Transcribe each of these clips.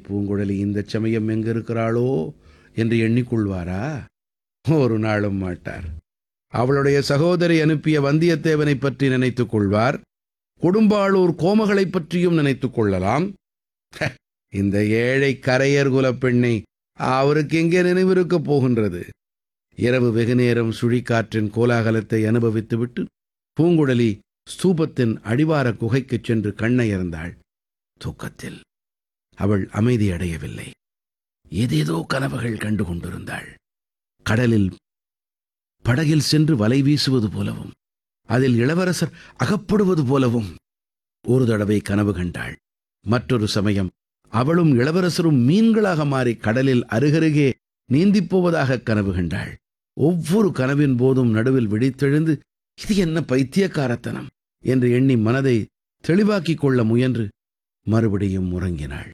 பூங்குழலி இந்த சமயம் எங்கிருக்கிறாளோ என்று எண்ணிக்கொள்வாரா ஒரு நாளும் மாட்டார் அவளுடைய சகோதரி அனுப்பிய வந்தியத்தேவனைப் பற்றி நினைத்துக் கொள்வார் கொடும்பாளூர் கோமகளைப் பற்றியும் நினைத்துக் கொள்ளலாம் ஹ, இந்த ஏழை கரையர் குலப் பெண்ணை அவருக்கு எங்கே நினைவிருக்கப் போகின்றது இரவு வெகுநேரம் சுழிக்காற்றின் கோலாகலத்தை அனுபவித்துவிட்டு பூங்குழலி ஸ்தூபத்தின் அடிவார குகைக்குச் சென்று கண்ணயர்ந்தாள் தூக்கத்தில் அவள் அமைதியடையவில்லை ஏதேதோ கனவுகள் கண்டு கொண்டிருந்தாள் கடலில் படகில் சென்று வலை வீசுவது போலவும் அதில் இளவரசர் அகப்படுவது போலவும் ஒரு தடவை கனவு கண்டாள் மற்றொரு சமயம் அவளும் இளவரசரும் மீன்களாக மாறி கடலில் அருகருகே நீந்திப் போவதாக கனவு கண்டாள் ஒவ்வொரு கனவின் போதும் நடுவில் விழித்தெழுந்து இது என்ன பைத்தியக்காரத்தனம் என்று எண்ணி மனதை தெளிவாக்கிக் கொள்ள முயன்று மறுபடியும் உறங்கினாள்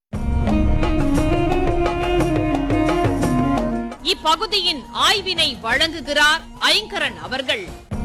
இப்பகுதியின் ஆய்வினை வழங்குகிறார் ஐங்கரன் அவர்கள்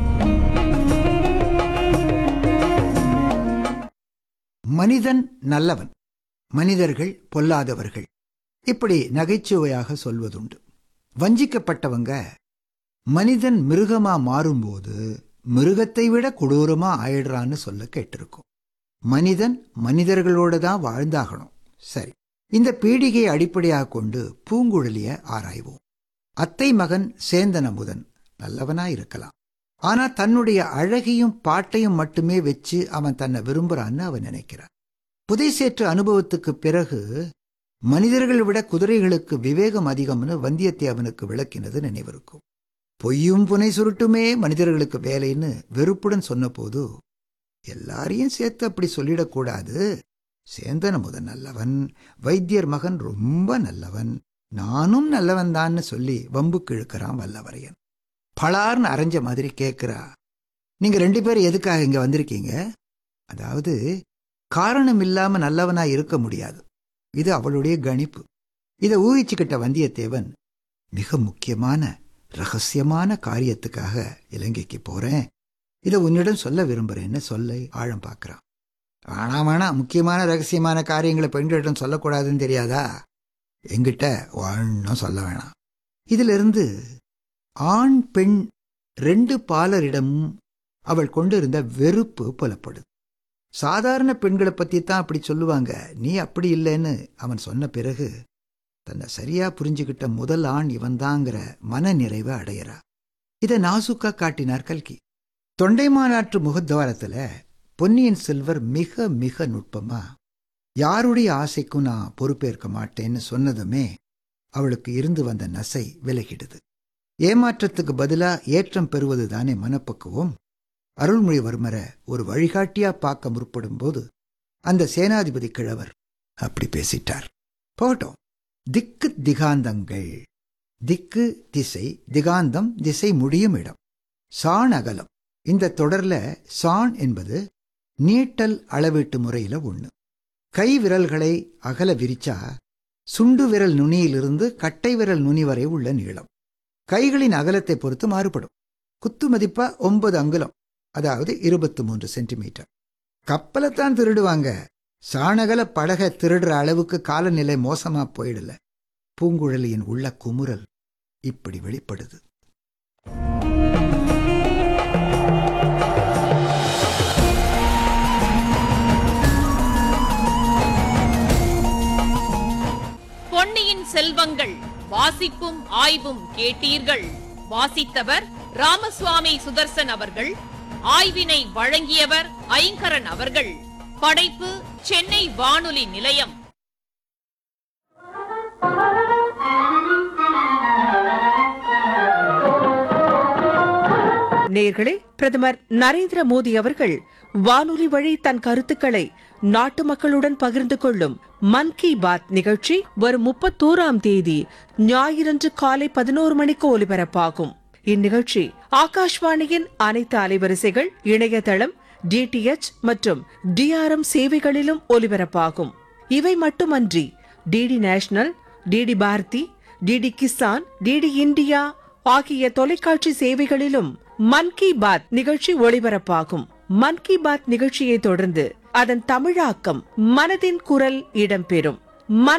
மனிதன் நல்லவன் மனிதர்கள் பொல்லாதவர்கள் இப்படி நகைச்சுவையாக சொல்வதுண்டு வஞ்சிக்கப்பட்டவங்க மனிதன் மிருகமா மாறும்போது மிருகத்தை விட கொடூரமா ஆயிடுறான்னு சொல்ல கேட்டிருக்கோம் மனிதன் மனிதர்களோட தான் வாழ்ந்தாகணும் சரி இந்த பீடிகையை அடிப்படையாக கொண்டு பூங்குழலிய ஆராய்வோம் அத்தை மகன் சேந்தன் அமுதன் நல்லவனா இருக்கலாம் ஆனா தன்னுடைய அழகையும் பாட்டையும் மட்டுமே வச்சு அவன் தன்னை விரும்புறான்னு அவன் நினைக்கிறான் புதைசேற்று அனுபவத்துக்கு பிறகு மனிதர்களை விட குதிரைகளுக்கு விவேகம் அதிகம்னு வந்தியத்தேவனுக்கு விளக்கினது நினைவிருக்கும் பொய்யும் புனை சுருட்டுமே மனிதர்களுக்கு வேலைன்னு வெறுப்புடன் சொன்னபோது எல்லாரையும் சேர்த்து அப்படி சொல்லிடக்கூடாது சேந்தன முதன் நல்லவன் வைத்தியர் மகன் ரொம்ப நல்லவன் நானும் நல்லவன் தான்னு சொல்லி வம்புக்கு இழுக்கிறான் வல்லவரையன் பலார்னு அரைஞ்ச மாதிரி கேட்கிறா நீங்க ரெண்டு பேரும் எதுக்காக இங்க வந்திருக்கீங்க அதாவது காரணம் இல்லாம நல்லவனா இருக்க முடியாது இது அவளுடைய கணிப்பு இதை ஊகிச்சுக்கிட்ட வந்தியத்தேவன் மிக முக்கியமான ரகசியமான காரியத்துக்காக இலங்கைக்கு போறேன் இதை உன்னிடம் சொல்ல விரும்புறேன்னு சொல்ல ஆழம் பார்க்கறான் வேணாம் வேணாம் முக்கியமான ரகசியமான காரியங்களை பெண்களிடம் சொல்லக்கூடாதுன்னு தெரியாதா எங்கிட்ட ஒன்றும் சொல்ல வேணாம் இதிலிருந்து ஆண் பெண் ரெண்டு பாலரிடமும் அவள் கொண்டிருந்த வெறுப்பு புலப்படுது சாதாரண பெண்களை பத்தி தான் அப்படி சொல்லுவாங்க நீ அப்படி இல்லைன்னு அவன் சொன்ன பிறகு தன்னை சரியா புரிஞ்சுக்கிட்ட முதல் ஆண் இவன்தாங்கிற மன நிறைவை அடையறா இதை நாசுக்கா காட்டினார் கல்கி தொண்டைமானாற்று முகத்வாரத்துல பொன்னியின் செல்வர் மிக மிக நுட்பமா யாருடைய ஆசைக்கும் நான் பொறுப்பேற்க மாட்டேன்னு சொன்னதுமே அவளுக்கு இருந்து வந்த நசை விலகிடுது ஏமாற்றத்துக்கு பதிலா ஏற்றம் பெறுவது தானே மனப்பக்குவம் அருள்மொழிவர்மரை ஒரு வழிகாட்டியா பார்க்க முற்படும் போது அந்த சேனாதிபதி கிழவர் அப்படி பேசிட்டார் போகட்டும் திக்கு திகாந்தங்கள் திக்கு திசை திகாந்தம் திசை முடியும் இடம் சாண் அகலம் இந்த தொடர்ல சாண் என்பது நீட்டல் அளவீட்டு முறையில ஒண்ணு கை விரல்களை அகல விரிச்சா சுண்டு விரல் நுனியிலிருந்து கட்டை விரல் நுனி வரை உள்ள நீளம் கைகளின் அகலத்தை பொறுத்து மாறுபடும் குத்து மதிப்பா ஒன்பது அங்குலம் அதாவது இருபத்தி மூன்று சென்டிமீட்டர் கப்பலைத்தான் திருடுவாங்க சாணகல படக திருடுற அளவுக்கு காலநிலை மோசமா போயிடல பூங்குழலியின் உள்ள குமுறல் இப்படி வெளிப்படுது பொன்னியின் செல்வங்கள் வாசிப்பும் ஆய்வும் கேட்டீர்கள் வாசித்தவர் ராமசுவாமி சுதர்சன் அவர்கள் ஆய்வினை வழங்கியவர் ஐங்கரன் அவர்கள் படைப்பு சென்னை வானொலி நிலையம் நேர்களே பிரதமர் நரேந்திர மோடி அவர்கள் வானொலி வழி தன் கருத்துக்களை நாட்டு மக்களுடன் பகிர்ந்து கொள்ளும் மன் கி பாத் நிகழ்ச்சி வரும் முப்பத்தோராம் தேதி ஞாயிறன்று காலை பதினோரு மணிக்கு ஒலிபரப்பாகும் இந்நிகழ்ச்சி ஆகாஷ்வாணியின் அனைத்து அலைவரிசைகள் இணையதளம் டிடிஎச் மற்றும் டிஆர்எம் சேவைகளிலும் ஒலிபரப்பாகும் இவை மட்டுமன்றி DD national DD Bharati DD Kisan DD India ஆகிய தொலைக்காட்சி சேவைகளிலும் மன் கி பாத் நிகழ்ச்சி ஒளிபரப்பாகும் மன் கி பாத் நிகழ்ச்சியை தொடர்ந்து அதன் தமிழாக்கம் மனதின் குரல் இடம்பெறும் மன்